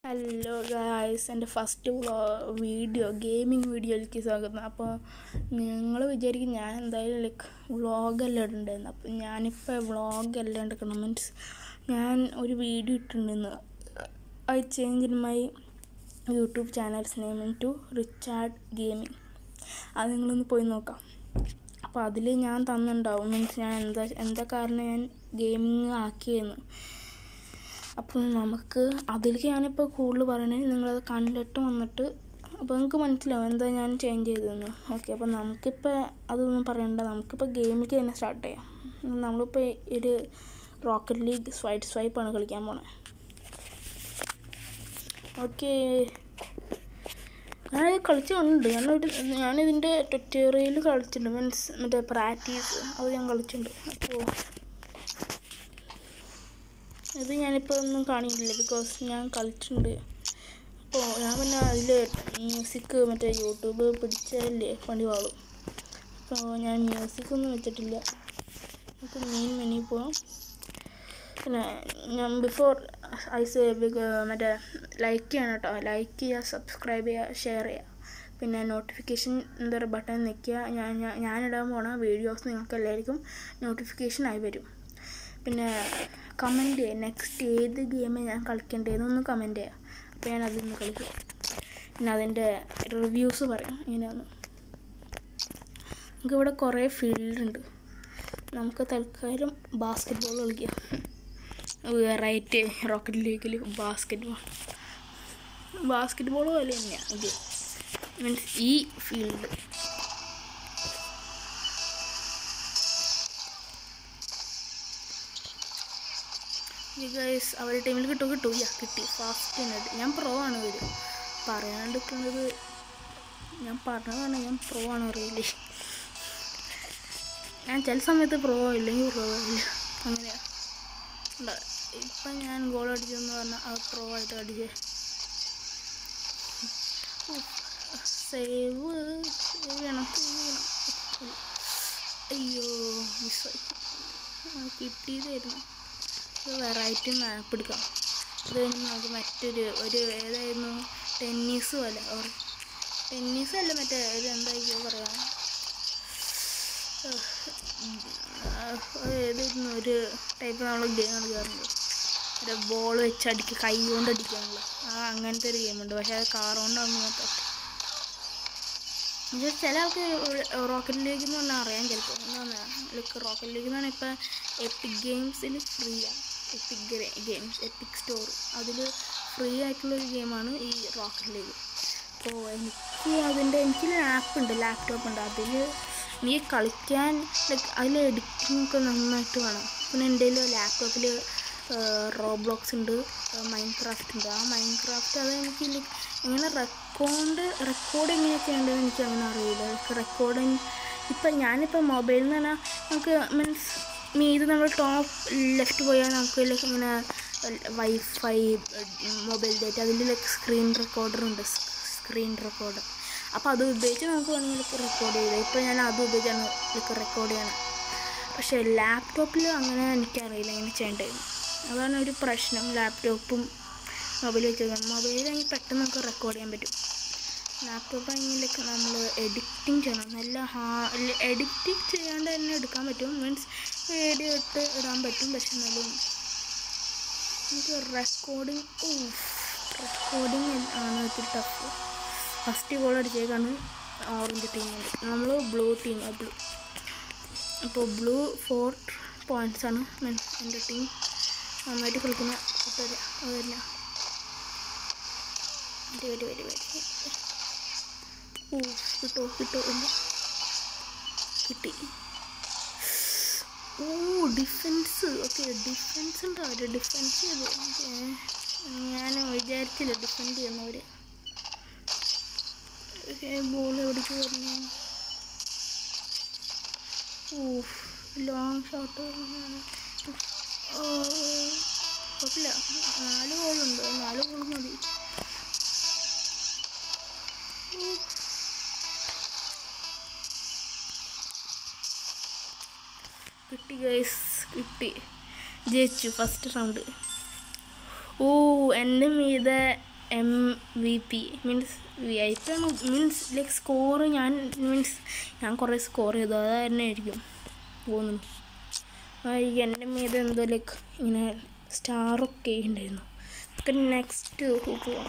Hello guys എൻ്റെ first video gaming വീഡിയോയിലേക്ക് സ്വാഗതം അപ്പോൾ നിങ്ങൾ വിചാരിക്കും ഞാൻ എന്തായാലും ലൈക്ക് വ്ളോഗെല്ലാം ഇടണ്ടായിരുന്നു അപ്പോൾ ഞാനിപ്പോൾ വ്ളോഗെല്ലാം എടുക്കണം മീൻസ് ഞാൻ ഒരു വീഡിയോ ഇട്ടിട്ടുണ്ടെന്ന് I change in my YouTube channels naming to Richard gaming അത് നിങ്ങളൊന്ന് പോയി നോക്കാം അപ്പോൾ അതിൽ ഞാൻ തന്നിട്ടുണ്ടാവും മീൻസ് ഞാൻ എന്താ എന്താ കാരണം ഞാൻ ഗെയിമിങ് ആക്കിയെന്ന് അപ്പോൾ നമുക്ക് അതിലേക്ക് ഞാനിപ്പോൾ കൂടുതൽ പറയണേ നിങ്ങളത് കണ്ടിട്ട് വന്നിട്ട് അപ്പോൾ നിങ്ങൾക്ക് മനസ്സിലാവും എന്താ ഞാൻ ചേഞ്ച് ചെയ്തതെന്ന് ഓക്കെ അപ്പോൾ നമുക്കിപ്പോൾ അതൊന്നും പറയണ്ട നമുക്കിപ്പോൾ ഗെയിമിലേക്ക് തന്നെ സ്റ്റാർട്ട് ചെയ്യാം നമ്മളിപ്പോൾ ഒരു റോക്കറ്റ് ലീഗ് സ്വൈറ്റ് സ്വൈപ്പാണ് കളിക്കാൻ പോണേ ഓക്കെ ഞാനത് കളിച്ചിട്ടുണ്ട് ഞാനൊരു ഞാനിതിൻ്റെ ട്വിറ്ററിയിൽ കളിച്ചിട്ടുണ്ട് മീൻസ് മറ്റേ പ്രാക്ടീസ് അത് ഞാൻ കളിച്ചിട്ടുണ്ട് അപ്പോൾ ഇത് ഞാനിപ്പോൾ ഒന്നും കാണിക്കില്ല ബിക്കോസ് ഞാൻ കളിച്ചിട്ടുണ്ട് അപ്പോൾ ഞാൻ പിന്നെ അതിൽ മ്യൂസിക് മറ്റേ യൂട്യൂബ് പിടിച്ചല്ലേ പണി വാളും അപ്പോൾ ഞാൻ മ്യൂസിക് ഒന്നും വെച്ചിട്ടില്ല നമുക്ക് മെയിൻ മെനു പോകാം പിന്നെ ഞാൻ ബിഫോർ ഐ സേ മറ്റേ ലൈക്ക് ചെയ്യണം കേട്ടോ ലൈക്ക് ചെയ്യുക സബ്സ്ക്രൈബ് ചെയ്യുക ഷെയർ ചെയ്യുക പിന്നെ നോട്ടിഫിക്കേഷൻ എന്താ പറയുക ബട്ടൺ നിൽക്കുക ഞാൻ ഞാൻ- ഞാനിടാൻ പോണ വീഡിയോസ് നിങ്ങൾക്ക് എല്ലാവർക്കും നോട്ടിഫിക്കേഷൻ ആയി വരും പിന്നെ കമൻറ്റ് ചെയ്യുക നെക്സ്റ്റ് ഏത് ഗെയിം ഞാൻ കളിക്കേണ്ടതെന്നൊന്ന് കമൻറ്റ് ചെയ്യുക അപ്പോൾ ഞാൻ അതിൽ നിന്ന് കളിക്കും പിന്നെ അതിൻ്റെ റിവ്യൂസ് പറയാം ഇങ്ങനെയാണ് നമുക്കിവിടെ കുറേ ഫീൽഡ് ഉണ്ട് നമുക്ക് തൽക്കാലം ബാസ്കറ്റ് ബോൾ കളിക്കാം വെറൈറ്റി റോക്കറ്റ് ലീഗിൽ ബാസ്കറ്റ് ബോൾ ബാസ്കറ്റ് ബോൾ പോലെ തന്നെയാണ് ഇത് മീൻസ് ഈ ഫീൽഡ് ഗൈസ് അവരുടെ ടൈമിൽ കിട്ടും കിട്ടും യാ കിട്ടി ഫാസ്റ്റ് തന്നെ ഞാൻ പ്രോ ആണ് വരും പറയാണ്ടിരിക്കുന്നത് ഞാൻ പറഞ്ഞതാണ് ഞാൻ പ്രോ ആണ് അറിയില്ലേ ഞാൻ ചില സമയത്ത് പ്രോ ഇല്ലെങ്കിൽ പ്രോ ഇല്ല അങ്ങനെയാ ഉണ്ട്. ഇപ്പം ഞാൻ ഗോൾ അടിച്ചെന്ന് പറഞ്ഞാൽ അത് പ്രോ ആയിട്ട് അടിച്ചേ സേവ് സേവ് ചെയ്യണം സേവ് ചെയ്യണം അയ്യോ മിസ്സായി ആ, കിട്ടിയതായിരുന്നു ഇത് വെറൈറ്റി മാപ്പ് എടുക്കാം അത് കഴിഞ്ഞ് നമുക്ക് മറ്റൊരു ഒരു ഏതായിരുന്നു ടെന്നീസ് പോലെ ഓർ ടെന്നീസ് അല്ല മറ്റേ ഒരു എന്തായിരിക്കും പറയാം ഏതായിരുന്നു ഒരു ടൈപ്പ് നമ്മൾ ഗെയിം കളിക്കാറുണ്ട് ഒരു ബോൾ വെച്ച് അടിക്കുക കൈ കൊണ്ട് അടിക്കാനുള്ള ആ അങ്ങനത്തെ ഒരു ഗെയിമുണ്ട് പക്ഷേ അത് കാർ കൊണ്ടാകുമ്പോൾ മാത്രം പക്ഷേ ചില ആൾക്ക് റോക്കറ്റ് ലീഗ് എന്ന് പറഞ്ഞാൽ അറിയാൻ ചിലപ്പോൾ എന്താ ലൈക്ക് റോക്കറ്റ് ലീഗ് എന്ന് പറഞ്ഞാൽ ഇപ്പം എപ്പിക് ഗെയിംസിൽ ഫ്രീ ആണ് എപ്പിക് ഗെയിംസ് എപ്പിക് സ്റ്റോർ അതിൽ ഫ്രീ ആയിട്ടുള്ളൊരു ഗെയിമാണ് ഈ റോക്കറ്റ് ലീഗ് അപ്പോൾ എനിക്ക് അതിൻ്റെ എനിക്ക് ആപ്പ് ഉണ്ട് ലാപ്ടോപ്പ് ഉണ്ട് അതിൽ എനിക്ക് കളിക്കാൻ ലൈക്ക് അതിൽ എഡിറ്റിംഗ് ഒക്കെ നന്നായിട്ട് വേണം പിന്നെ എൻ്റെ ലാപ്ടോപ്പിൽ റോബ്ലോക്സ് ഉണ്ട് മൈൻഡ് ക്രാഫ്റ്റ് ഉണ്ട് ആ മൈൻഡ് ക്രാഫ്റ്റ് അത് എനിക്ക് ലൈക്ക് എങ്ങനെ റെക്കോർഡ് റെക്കോർഡ് എങ്ങനെ ചെയ്യേണ്ടതെന്ന് എനിക്ക് അങ്ങനെ അറിയില്ല റെക്കോർഡിങ് ഇപ്പം ഞാനിപ്പോൾ മൊബൈലിൽ നിന്ന് പറഞ്ഞാൽ നമുക്ക് മീൻസ് മീത് നമ്മൾ ടോപ്പ് ലെഫ്റ്റ് പോയാൽ നമുക്ക് ലൈക്ക് ഇങ്ങനെ വൈഫൈ മൊബൈൽ ഡേറ്റ അതിൽ ലൈക്ക് സ്ക്രീൻ റെക്കോർഡർ ഉണ്ട് സ്ക്രീൻ റെക്കോർഡർ അപ്പോൾ അത് ഉപയോഗിച്ച് നമുക്ക് വേണമെങ്കിൽ റെക്കോർഡ് ചെയ്താൽ ഇപ്പോൾ ഞാൻ അത് ഉപയോഗിച്ചാണ് ലൈക്ക് റെക്കോർഡ് ചെയ്യണം പക്ഷേ ലാപ്ടോപ്പിൽ അങ്ങനെ എനിക്കറിയില്ല എങ്ങനെ ചെയ്യേണ്ടത് അതാണ് ഒരു പ്രശ്നം ലാപ്ടോപ്പും മൊബൈൽ വെച്ച് മൊബൈലാണെങ്കിൽ പെട്ടെന്ന് നമുക്ക് റെക്കോർഡ് ചെയ്യാൻ പറ്റും ലാപ്ടോപ്പ് ആണെങ്കിലൊക്കെ നമ്മൾ എഡിറ്റിംഗ് ചെയ്യണം നല്ല ഹാ എഡിറ്റിംഗ് ചെയ്യാണ്ട് തന്നെ എടുക്കാൻ പറ്റും മീൻസ് വീഡിയോ ഇട്ട് ഇടാൻ പറ്റും പക്ഷെ എന്നാലും നമുക്ക് റെക്കോർഡിങ് ഓ റെക്കോർഡിങ് ആണ് ഇത്തിരി ടഫ് ഫസ്റ്റ് ഗോൾ അടിച്ചേക്കാണ് ഓറഞ്ച് ടീമുണ്ട് നമ്മൾ ബ്ലൂ ടീം ബ്ലൂ അപ്പോൾ ബ്ലൂ ഫോർ പോയിൻറ്റ്സ് ആണ് മീൻസ് എൻ്റെ ടീം നന്നായിട്ട് കളിക്കുന്ന കൂട്ടുകാർ അതല്ല വരി വരി വരി വരി ഓ കിട്ടോ കിട്ടോ ഇല്ല കിട്ടി ഓ ഡിഫെൻസ് ഓക്കെ ഡിഫെൻസ് ഉണ്ട് അവർ ഡിഫെൻസ് ചെയ്തു ഓക്കെ ഞാൻ വിചാരിച്ചില്ല ഡിഫെൻഡ് ചെയ്യുന്നവർ ബോൾ എവിടേക്ക് പറഞ്ഞു ഓ ലോങ് ഷോട്ട് കുഴപ്പമില്ല നാല് ഗോളുണ്ട് നാല് ഗോൾ മതി കിട്ടി ഗൈസ് കിട്ടി ജയിച്ചു ഫസ്റ്റ് റൗണ്ട് ഓ എൻ്റെ മീതെ M V P means V I P ആണ് മീൻസ് ലൈക്ക് സ്കോർ ഞാൻ മീൻസ് ഞാൻ കുറേ സ്കോർ ചെയ്തു അത് തന്നെ ആയിരിക്കും തോന്നുന്നു ആയിരിക്കും എൻ്റെ മീത് എന്തോ ലൈക്ക് ഇങ്ങനെ സ്റ്റാറൊക്കെ ഉണ്ടായിരുന്നു ഒക്കെ നെക്സ്റ്റ് പോവാം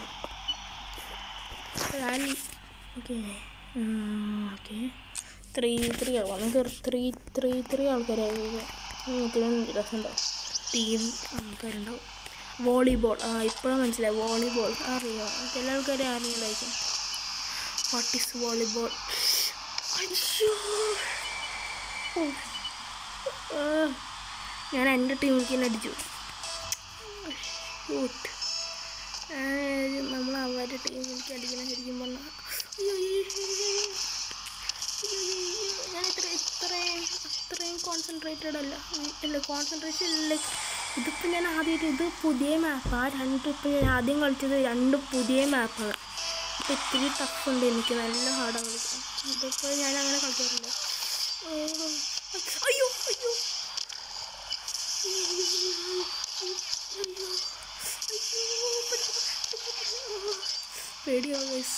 rally okay okay three three ആവാം നമുക്ക് ത്രീ ത്രീ ത്രീ ആൾക്കാരായി ഇതിനും രസമുണ്ടാവും ടീം ആൾക്കാരുണ്ടാവും വോളിബോൾ ആ ഇപ്പോഴാണ് മനസ്സിലായി വോളിബോൾ അറിയാം ചില ആൾക്കാർ അറിയില്ലായിരിക്കും വാട്ട് ഈസ് വോളിബോൾ അയ്യോ ഓ. ആ. ഞാൻ എൻ്റെ ടീമിലേക്ക് തന്നെ അടിച്ചു ഷൂട്ട് നമ്മൾ അവരുടെ ടീമിലേക്ക് അടിക്കണം ശരിക്കും പറഞ്ഞാൽ അയ്യോ, അയ്യോ, അയ്യോ, അയ്യോ. അയ്യോ, അയ്യോ, അയ്യോ. ഞാൻ ഇത്ര ഇത്രയും അത്രയും കോൺസെൻട്രേറ്റഡ് അല്ല ഉം, അല്ല കോൺസെൻട്രേഷൻ ലൈക്ക് ഇതിപ്പോൾ ഞാൻ ആദ്യമായിട്ട് ഇത് പുതിയ മാപ്പ് ആ രണ്ട് ഇപ്പോൾ ഞാൻ ആദ്യം കളിച്ചത് രണ്ട് പുതിയ മാപ്പാണ് അപ്പോൾ ഇത്തിരി ടഫ് ഉണ്ട് എനിക്ക് നല്ല ഹാർഡാണ് കളിക്കാൻ ഇതിപ്പോൾ ഞാൻ അങ്ങനെ കളിക്കാറില്ല ഓ, അയ്യോ അയ്യോ പേടിയോ ഗൈസ്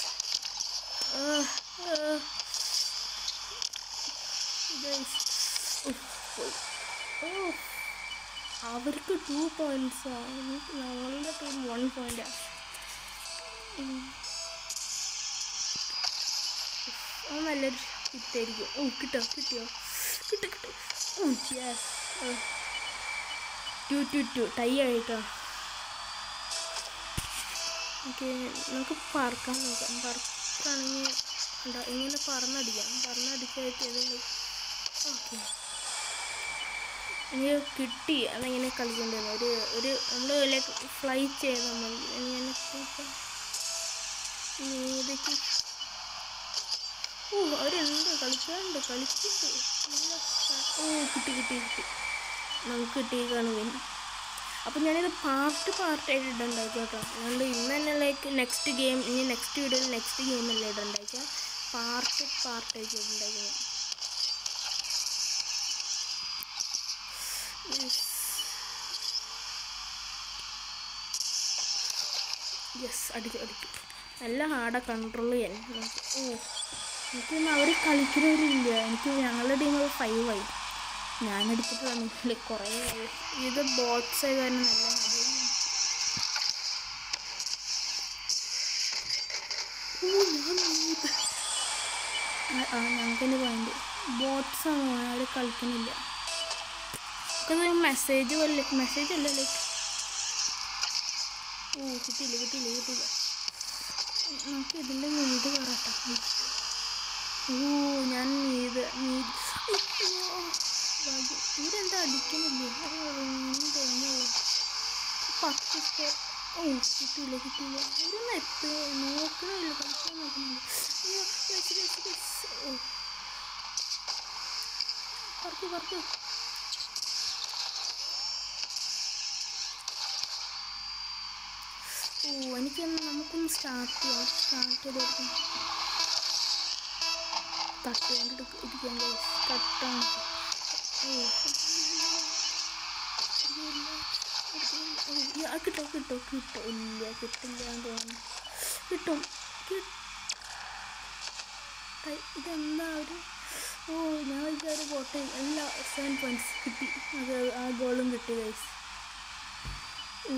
അവർക്ക് ടു പോയിൻറ്റ്സാ ഞങ്ങളുടെ ടീം വൺ പോയിൻ്റാ അത് നല്ലൊരു ഹിറ്റായിരിക്കും ഓ കിട്ടോ കിട്ടിയോ കിട്ടോ കിട്ടോ oh yes two two two tie ആയിട്ടോ ഓക്കെ നമുക്ക് പറക്കാൻ നോക്കാം പറക്കാണെങ്കിൽ എന്താ ഇങ്ങനെ പറന്നടിക്കാം പറന്നടിച്ചായിട്ട് ഏതെങ്കിലും ഓക്കെ എനിക്ക് കിട്ടി അതെങ്ങനെ കളിക്കേണ്ടത് ഒരു ഒരു നമ്മൾ ലൈക്ക് ഫ്ലൈ ചെയ്താൽ മതി ഇങ്ങനെ ഏതൊക്കെ ഓ അവരുണ്ട് കളിക്കാറുണ്ട് കളിക്കുന്നുണ്ട് നല്ല സ- ഓ കിട്ടി കിട്ടി കിട്ടി നമുക്ക് കിട്ടിയേക്കാണ് വിൻ അപ്പം ഞാനിത് പാർട്ട് പാർട്ടായിട്ട് ഇടുണ്ടാക്കുക കേട്ടോ അതുകൊണ്ട് ഇന്ന് തന്നെ ലൈക്ക് നെക്സ്റ്റ് ഗെയിം ഇനി നെക്സ്റ്റ് വീഡിയോയിൽ നെക്സ്റ്റ് ഗെയിം അല്ലേ ഇടുണ്ടാക്കുക പാർട്ട് പാർട്ടായിട്ട് ഇടുണ്ടാക്കുക യെസ് അടിച്ചു അടിച്ചു നല്ല ഹാർഡാണ് കൺട്രോൾ ചെയ്യാൻ നമുക്ക് ഓ എനിക്കൊന്നും അവർ കളിക്കുന്നവരില്ല എനിക്ക് ഞങ്ങളുടെ ടീം അത് ഫൈവ് ആയി ഞാൻ എടുത്തിട്ട് വന്നില്ല കുറേ ആയി ഇത് ബോട്ട്സ് ആയി കാരണം നല്ല ഹാർഡ് ഓ ഞാൻ ഇത് ആ ആ, ഞങ്ങൾക്കെന്നെ പോയിന്റ് ബോട്ട്സ് ആണ് അവർ കളിക്കുന്നില്ല നമുക്കത് മെസ്സേജ് പോലെ മെസ്സേജ് അല്ല ലൈക്ക് ഓ കിട്ടിയില്ല കിട്ടിയില്ല കിട്ടിയില്ല നമുക്ക് ഇതിൻ്റെ മീത് കയറട്ടെ ഓ ഞാൻ മീത് മീത് അയ്യോ, ഭാഗ്യം. ഇവരെന്താ അടിക്കുന്നില്ലേ ഒന്നും തോന്നുള്ളൂ പത്ത് സ്കോർ ഓ കിട്ടിയില്ല കിട്ടിയില്ല ഇവരൊന്നും എത്ത് നോക്കണില്ല കളിക്കാൻ നോക്കുന്നില്ല അയ്യോ വെച്ച് വെച്ച് വെച്ച് ഓ പറക്കു പറക്കു ഓ എനിക്കൊന്ന് നമുക്കൊന്ന് സ്റ്റാർട്ട് ചെയ്യാം സ്റ്റാർട്ട് ചെയ്ത് കൊടുക്കാം തട്ടുകൊണ്ട് ഇരിക്കാൻ തട്ടാണ് ഓ ഇല്ല, ആ, കിട്ടോ കിട്ടോ കിട്ടോ ഇല്ല കിട്ടില്ല എന്ന് തോന്നുന്നു കിട്ടും കി- ഐ, ഇതെന്താ ഒരു ഓ ഞാൻ വിചാരിച്ച പോട്ടെ എല്ലാ സെവൻ പോയിന്റ്സ് കിട്ടി അത് ആ ഗോളും കിട്ടി ഗൈസ് ഓ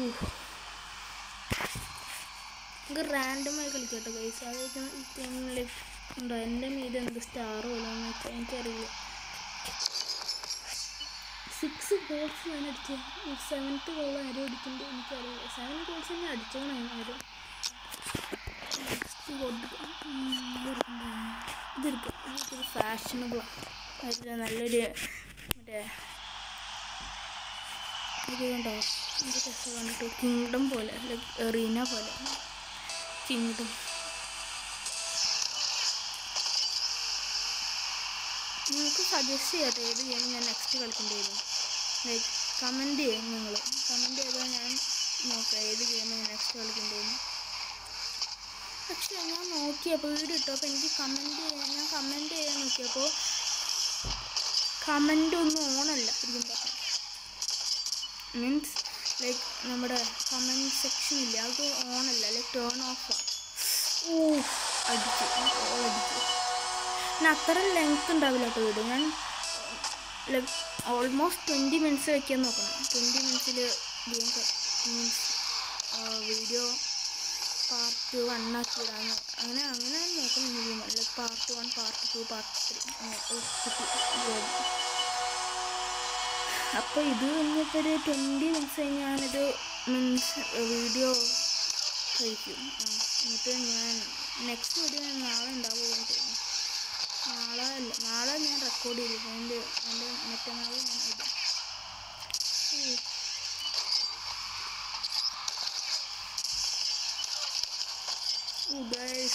നമുക്ക് റാൻഡമായി കളിക്കട്ടെ ഗൈസ് അതായത് ഈ ടീമിൽ ഉണ്ടോ എൻ്റെ മീത് എന്ത് സ്റ്റാറോ ഇല്ലാന്ന് വെച്ചാൽ എനിക്കറിയില്ല സിക്സ് ഗോൾസ് ഞാൻ അടിച്ചു സെവൻത്ത് ഗോൾ ആരും അടിക്കുന്നുണ്ട് എനിക്കറിയില്ല സെവൻ ഗോൾസ് തന്നെ അടിച്ചോണേ ആരും നെക്സ്റ്റ് കൊടുക്കാം ഇതെടുക്കാം ഇതൊരു ഫാഷനബിളാണ് നല്ലൊരു മറ്റേ ഇത് കണ്ടോ ഇത് രസം കണ്ടിട്ട് കിങ്ഡം പോലെ ലൈക്ക് എറീന പോലെ കിങ്ഡം നിങ്ങൾക്ക് സജസ്റ്റ് ചെയ്യട്ടെ ഏത് ഗെയിം ഞാൻ നെക്സ്റ്റ് കളിക്കേണ്ടി ലൈക്ക് കമൻറ്റ് ചെയ്യും നിങ്ങൾ കമൻറ്റ് ചെയ്താൽ ഞാൻ നോക്കാം ഏത് ഗെയിം ഞാൻ നെക്സ്റ്റ് കളിക്കേണ്ടി വരും പക്ഷേ ഞാൻ നോക്കിയപ്പോൾ വീഡിയോ ഇട്ടപ്പോൾ എനിക്ക് കമൻറ്റ് ചെയ്യാൻ ഞാൻ കമൻറ്റ് ചെയ്യാൻ നോക്കിയപ്പോൾ കമൻ്റ് ഒന്നും ഓണല്ല ശരിക്കും പറഞ്ഞാൽ മീൻസ് ലൈക്ക് നമ്മുടെ കമൻറ്റ് സെക്ഷൻ ഇല്ല അത് ഓണല്ല ലൈക്ക് ടേൺ ഓഫ് ഓ അടിച്ചു ഓൾ അടിച്ചു പിന്നെ അത്ര ലെങ്ത് ഉണ്ടാവില്ല കേട്ടോ വീഡിയോ ഞാൻ ലൈക്ക് ഓൾമോസ്റ്റ് ട്വൻറ്റി മിനിറ്റ്സ് വയ്ക്കാൻ നോക്കണം ട്വൻറ്റി മിനിറ്റ്സിൽ game means video part one ആക്കി ഇടാന്ന് അങ്ങനെ അങ്ങനെ നോക്കണം like part one part two part three കിട്ടി അപ്പോൾ ഇത് കഴിഞ്ഞിപ്പോൾ ഒരു ട്വൻറ്റി മിനിറ്റ്സ് കഴിഞ്ഞ് ഞാനൊരു മീൻസ് വീഡിയോ കഴിക്കും ആ എന്നിട്ട് ഞാൻ നെക്സ്റ്റ് വീഡിയോ ഞാൻ നാളെ ഉണ്ടാവുമെന്ന് തോന്നുന്നു നാളെ അല്ല നാളെ ഞാൻ റെക്കോർഡ് ചെയ്തു അതിൻ്റെ അതിൻ്റെ മറ്റന്നാൾ ഞാൻ ഇടും ഉം. Oh, guys.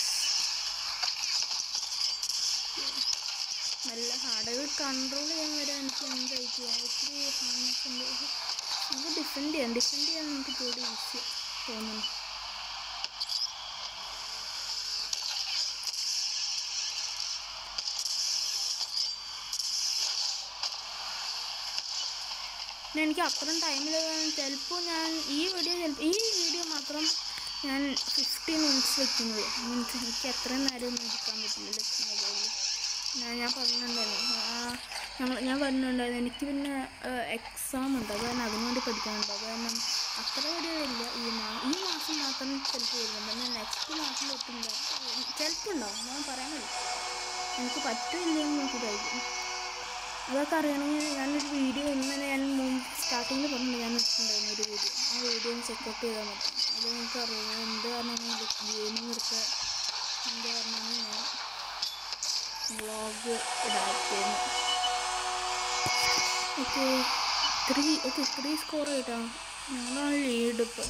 നല്ല ഹാർഡ് അത് കൺട്രോൾ ചെയ്യാൻ വരാൻ എനിക്ക് എന്തായിരിക്കും ഒത്തിരി ഹാർഡ്നെസ് ഉണ്ട് നമുക്ക് ഡിഫെൻഡ് ചെയ്യാം ഡിഫെൻഡ് ചെയ്യാൻ നമുക്ക് കൂടി ഈസി തോന്നുന്നു പിന്നെ എനിക്ക് അത്രയും ടൈമിൽ ചിലപ്പോൾ ഞാൻ ഈ വീഡിയോ ചിലപ്പോൾ ഈ വീഡിയോ മാത്രം ഞാൻ ഫിഫ്റ്റീൻ മിനിറ്റ്സ് വെക്കുന്നത് മീൻസ് എനിക്ക് അത്രയും നേരം ഒന്നും എടുക്കാൻ പറ്റില്ല മൊബൈലിൽ ഞാൻ ഞാൻ പറഞ്ഞിട്ടുണ്ടായിരുന്നു ആ ഞങ്ങൾ ഞാൻ പറഞ്ഞിട്ടുണ്ടായിരുന്നു എനിക്ക് പിന്നെ എക്സാം ഉണ്ട് അത് കാരണം അതിനു വേണ്ടി പഠിക്കാനുണ്ട് അത് കാരണം അത്ര വരെയില്ല ഈ മാ ഈ മാസം മാത്രം ചിലപ്പോൾ വരുന്നുണ്ട് എന്നാൽ നെക്സ്റ്റ് മാസം തൊട്ടില്ല ചിലപ്പോൾ ഉണ്ടാവും ഞാൻ പറയാനില്ല എനിക്ക് പറ്റില്ലെങ്കിൽ നമുക്ക് കഴിക്കും അതൊക്കെ അറിയണമെങ്കിൽ ഞാനൊരു വീഡിയോ ഇന്നലെ ഞാൻ മുമ്പ് സ്റ്റാർട്ടിങ്ങിൽ പറഞ്ഞിട്ടുണ്ട് ഞാൻ ഇട്ടിട്ടുണ്ടായിരുന്നു ഒരു വീഡിയോ ആ വീഡിയോ ഒന്ന് ചെക്കൗട്ട് ചെയ്താൽ മതി അത് നിങ്ങൾക്ക് അറിയാം എന്ത് കാരണമാണ് ഗെയിമിംഗ് എടുത്ത് എന്ത് കാരണമാണ് ഞാൻ വ്ളോഗ് ഇടാത്തത് okay three okay three score ചെയ്താ ഞങ്ങളാണ് ലീഡ് ഇപ്പോൾ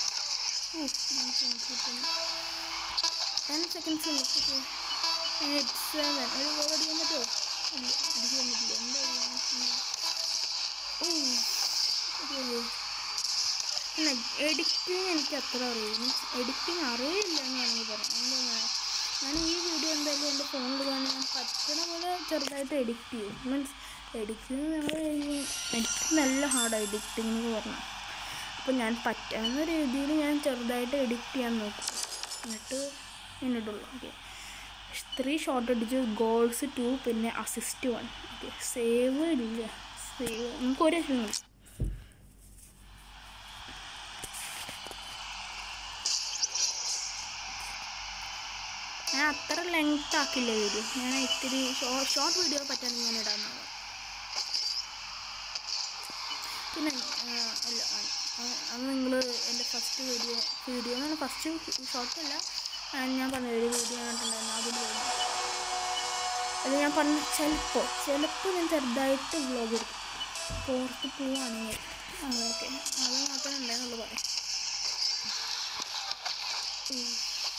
ടെൻ സെക്കൻഡ്സ് ഉള്ളു ഓക്കെ എയ്റ്റ് സെവൻ ഒരു ഗോൾ അടിക്കാൻ പറ്റുമോ ഇല്ല അടിക്കാൻ പറ്റില്ല എന്താ ഓ പിന്നെ എഡിറ്റിങ് എനിക്ക് അത്ര അറിയില്ല മീൻസ് എഡിറ്റിങ് അറിയില്ല എന്ന് വേണമെങ്കിൽ പറയാം എന്താ ഞാൻ ഈ വീഡിയോ എന്തായാലും എൻ്റെ ഫോണിൽ കാണാൻ ഞാൻ പറ്റണ പോലെ ചെറുതായിട്ട് എഡിറ്റ് ചെയ്യും മീൻസ് എഡിറ്റിങ് നമ്മൾ എനിക്ക് നല്ല ഹാർഡാണ് എഡിറ്റിംഗ് എന്ന് പറഞ്ഞാൽ അപ്പോൾ ഞാൻ പറ്റുന്ന രീതിയിൽ ഞാൻ ചെറുതായിട്ട് എഡിറ്റ് ചെയ്യാൻ നോക്കും എന്നിട്ട് എന്നിട്ടുള്ളൂ ഓക്കെ ത്രീ ഷോട്ട് അടിച്ച് ഗോൾസ് ടു പിന്നെ അസിസ്റ്റ് വൺ ഓക്കെ സേവ് ഇല്ല സേവ് നമുക്ക് ഒരേ സിനിമ ഞാൻ അത്ര ലെങ്ത് ആക്കില്ല വീഡിയോ ഞാൻ ഇത്തിരി ഷോർട്ട് വീഡിയോ പറ്റാൻ ഞാൻ ഇടാൻ നോക്കാം പിന്നെ ആ, അല്ല ആ, ആ, അത് നിങ്ങൾ എൻ്റെ ഫസ്റ്റ് വീഡിയോ വീഡിയോ എന്ന് പറഞ്ഞാൽ ഫസ്റ്റ് ഷോർട്ടല്ല ഞാൻ പറഞ്ഞ ഒരു വീഡിയോ കണ്ടിട്ടുണ്ടായിരുന്നു അതിൽ വന്നു അത് ഞാൻ പറഞ്ഞ ചിലപ്പോൾ ചിലപ്പോൾ ഞാൻ ചെറുതായിട്ട് വ്ലോഗ് എടുക്കും പുറത്ത് പോവാണെങ്കിൽ ഓക്കെ അത് മാത്രമേ ഉണ്ടായിരുന്നുള്ളൂ പറയാം ഉം.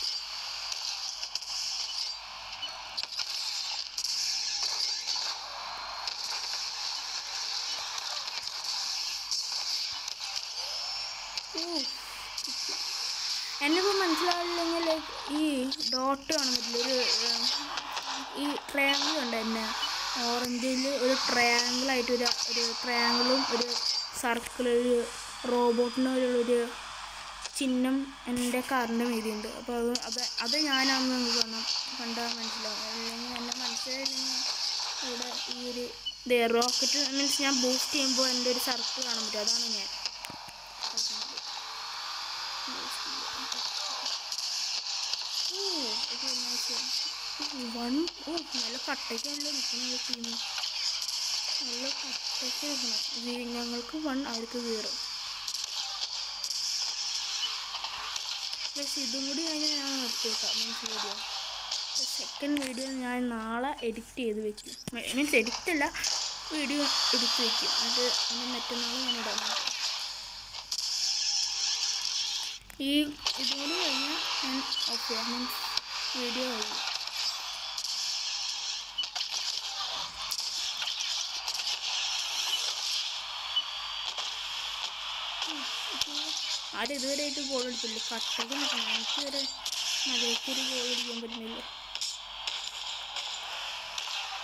എന്നിപ്പോൾ മനസ്സിലാവില്ലെങ്കിൽ ലൈക്ക് ഈ ഡോട്ട് കാണാൻ പറ്റില്ല ഒരു ഏർ, ഈ ട്രയാങ്കിൾ ഉണ്ട് എന്നെ ഓറഞ്ചിൽ ഒരു ട്രയാങ്കിളായിട്ട് ഒരു ഒരു ട്രയാങ്കിളും ഒരു സർക്കിൾ ഒരു റോബോട്ടിന് ഒരു ഒരു ചിഹ്നം എൻ്റെ കാറിൻ്റെ മീതിയുണ്ട് അപ്പോൾ അത് അത് അത് ഞാനാണെന്ന് നിങ്ങൾക്ക് കാണാം കണ്ടാൽ മനസ്സിലാവും അല്ലെങ്കിൽ എന്നെ മനസ്സിലായില്ലെങ്കിൽ ഇവിടെ ഈ ഒരു ഇത് റോക്കറ്റ് മീൻസ് ഞാൻ ബൂസ്റ്റ് ചെയ്യുമ്പോൾ എൻ്റെ ഒരു സർക്കിൾ കാണാൻ പറ്റും അതാണ് ഞാൻ കളിക്കുന്നത്. ഓ ഇത് നൈസ് വൺ ഓ നല്ല കട്ടയ്ക്കല്ലോ നിൽക്കുന്ന ടീം നല്ല കട്ടയ്ക്ക് നിൽക്കണം ഞങ്ങൾക്ക് വൺ അവർക്ക് സീറോ പക്ഷെ ഇതും കൂടി കഴിഞ്ഞാൽ ഞാൻ നിർത്തിയേക്കാം മീൻസ് വീഡിയോ സെക്കൻഡ് വീഡിയോ ഞാൻ നാളെ എഡിറ്റ് ചെയ്ത് വെക്കും മീൻസ് എഡിറ്റ് അല്ല വീഡിയോ എഡിറ്റ് വെക്കും അത് അതിന് മറ്റന്നാൾ ഞാൻ ഇടാൻ നോക്കാം ഈ ഇതുകൂടി കഴിഞ്ഞാൽ ഞാൻ ഓഫ് ചെയ്യാം മീൻസ് വീഡിയോ കഴിയും ആരും ഇതുവരെയായിട്ട് ഗോൾ അടിച്ചില്ല കട്ടക്ക് നിൽക്കണം എനിക്ക് വരെ മര്യാദയ്ക്ക് ഒരു ഗോൾ അടിക്കാൻ പറ്റുന്നില്ല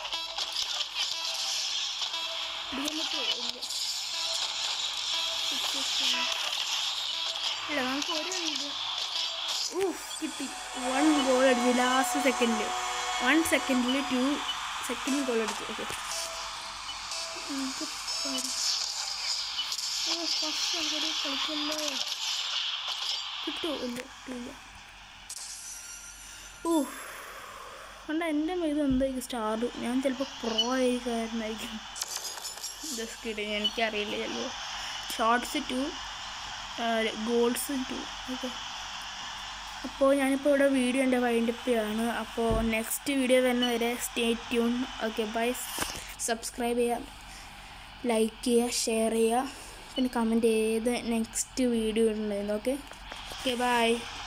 അടിക്കാൻ പറ്റുമോ ഇല്ല സിക്സ് അല്ല നമുക്ക് ഒരു ഇത് ഊഫ് കിട്ടി വൺ ഗോൾ അടിച്ചു ലാസ്റ്റ് സെക്കൻഡിൽ വൺ സെക്കൻഡിൽ ടു സെക്കൻഡ് ഗോൾ അടിച്ചു ഓക്കെ നമുക്ക് ഫസ്റ്റ് ആൾക്കാർ കളിക്കല്ലോ കിട്ടുമോ ഇല്ല കിട്ടില്ല ഓ കണ്ട എൻ്റെ ഇത് എന്തായിരിക്കും സ്റ്റാർ ഞാൻ ചിലപ്പോൾ പ്രോ ആയിരിക്കാരനായിരിക്കും ജസ്റ്റ് കിട്ടി എനിക്കറിയില്ല ചിലപ്പോൾ shots two goals two okay അപ്പോൾ ഞാനിപ്പോൾ ഇവിടെ വീഡിയോ എൻ്റെ വൈൻഡപ്പിയാണ് അപ്പോൾ നെക്സ്റ്റ് വീഡിയോ വരുന്ന വരെ stay tune okay bye subscribe ചെയ്യുക ലൈക്ക് ചെയ്യുക ഷെയർ ചെയ്യുക പിന്നെ കമൻറ്റ് ചെയ്ത് നെക്സ്റ്റ് വീഡിയോ ഉണ്ടെന്ന് ഓക്കെ ഓക്കെ ബൈ